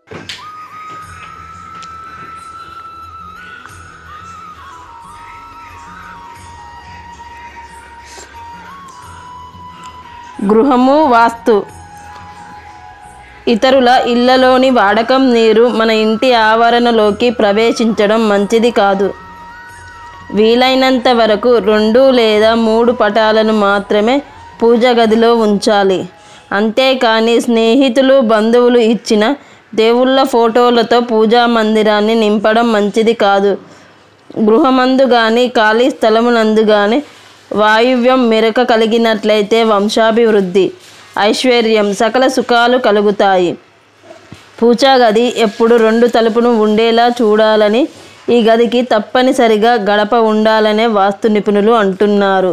గృహము వాస్తు ఇతరుల ఇళ్లలోని వాడకం నీరు మన ఇంటి ఆవరణలోకి ప్రవేశించడం మంచిది కాదు వీలైనంత వరకు రెండు లేదా మూడు పటాలను మాత్రమే పూజ గదిలో ఉంచాలి అంతేకాని స్నేహితులు బంధువులు ఇచ్చిన దేవుళ్ళ ఫోటోలతో పూజా మందిరాన్ని నింపడం మంచిది కాదు గృహమందు కానీ ఖాళీ స్థలమునందు కానీ వాయువ్యం మెరక కలిగినట్లయితే వంశాభివృద్ధి ఐశ్వర్యం సకల సుఖాలు కలుగుతాయి పూజా గది ఎప్పుడు రెండు తలుపును ఉండేలా చూడాలని ఈ గదికి తప్పనిసరిగా గడప ఉండాలనే వాస్తు నిపుణులు అంటున్నారు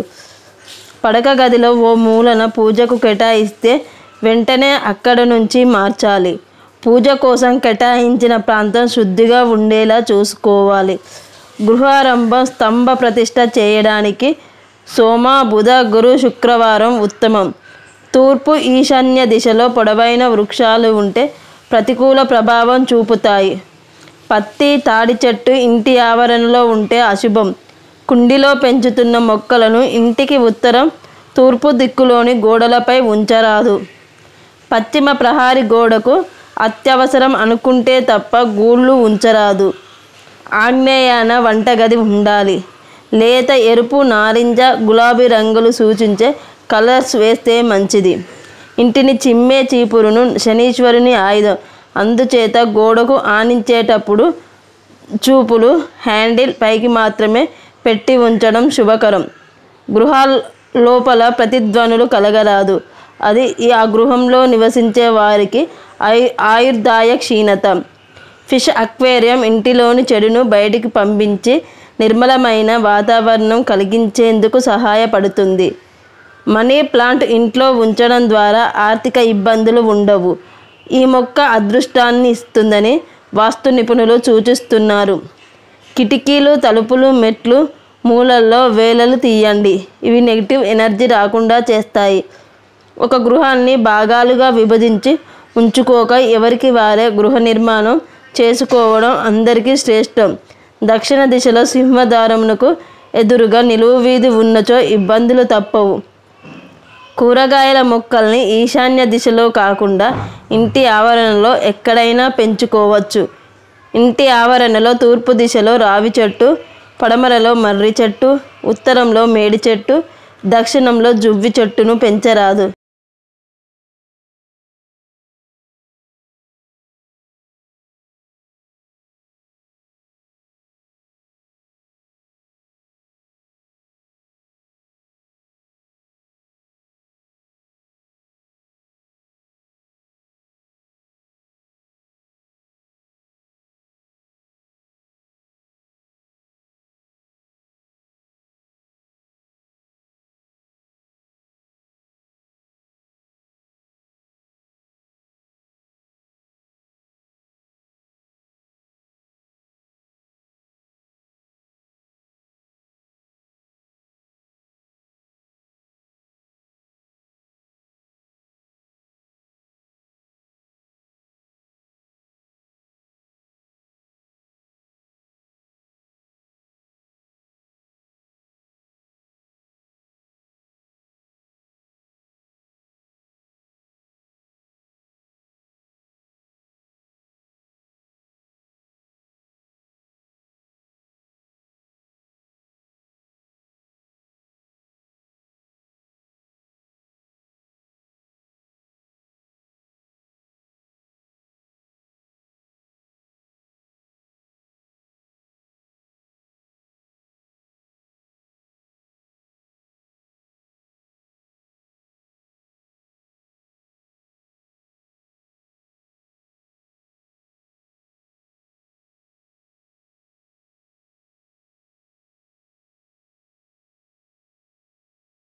పడక గదిలో ఓ మూలన పూజకు కేటాయిస్తే వెంటనే అక్కడ నుంచి మార్చాలి పూజ కోసం కేటాయించిన ప్రాంతం శుద్ధిగా ఉండేలా చూసుకోవాలి గృహారంభం స్తంభ ప్రతిష్ట చేయడానికి సోమ బుధ గురు శుక్రవారం ఉత్తమం తూర్పు ఈశాన్య దిశలో పొడవైన వృక్షాలు ఉంటే ప్రతికూల ప్రభావం చూపుతాయి పత్తి తాడి చెట్టు ఇంటి ఆవరణలో ఉంటే అశుభం కుండిలో పెంచుతున్న మొక్కలను ఇంటికి ఉత్తరం తూర్పు దిక్కులోని గోడలపై ఉంచరాదు పశ్చిమ ప్రహారి గోడకు అత్యవసరం అనుకుంటే తప్ప గూళ్ళు ఉంచరాదు ఆగ్నేయాన వంటగది ఉండాలి లేత ఎరుపు నారింజ గులాబీ రంగులు సూచించే కలర్స్ వేస్తే మంచిది ఇంటిని చిమ్మే చీపురును శనీశ్వరుని ఆయుధం అందుచేత గోడకు ఆనించేటప్పుడు చూపులు హ్యాండిల్ పైకి మాత్రమే పెట్టి ఉంచడం శుభకరం గృహాల లోపల ప్రతిధ్వనులు కలగరాదు అది ఈ ఆ గృహంలో నివసించే వారికి ఆయు ఆయుర్దాయ క్షీణత ఫిష్ అక్వేరియం ఇంటిలోని చెడును బయటికి పంపించి నిర్మలమైన వాతావరణం కలిగించేందుకు సహాయపడుతుంది మనీ ప్లాంట్ ఇంట్లో ఉంచడం ద్వారా ఆర్థిక ఇబ్బందులు ఉండవు ఈ మొక్క అదృష్టాన్ని ఇస్తుందని వాస్తు నిపుణులు సూచిస్తున్నారు కిటికీలు తలుపులు మెట్లు మూలల్లో వేలలు తీయండి ఇవి నెగిటివ్ ఎనర్జీ రాకుండా చేస్తాయి ఒక గృహాన్ని భాగాలుగా విభజించి ఉంచుకోక ఎవరికి వారే గృహ నిర్మాణం చేసుకోవడం అందరికీ శ్రేష్టం దక్షిణ దిశలో సింహద్వారమునకు ఎదురుగా నిలువు వీధి ఉన్నచో ఇబ్బందులు తప్పవు కూరగాయల మొక్కల్ని ఈశాన్య దిశలో కాకుండా ఇంటి ఆవరణలో ఎక్కడైనా పెంచుకోవచ్చు ఇంటి ఆవరణలో తూర్పు దిశలో రావి చెట్టు పడమరలో మర్రి చెట్టు ఉత్తరంలో మేడి చెట్టు దక్షిణంలో జువ్వి చెట్టును పెంచరాదు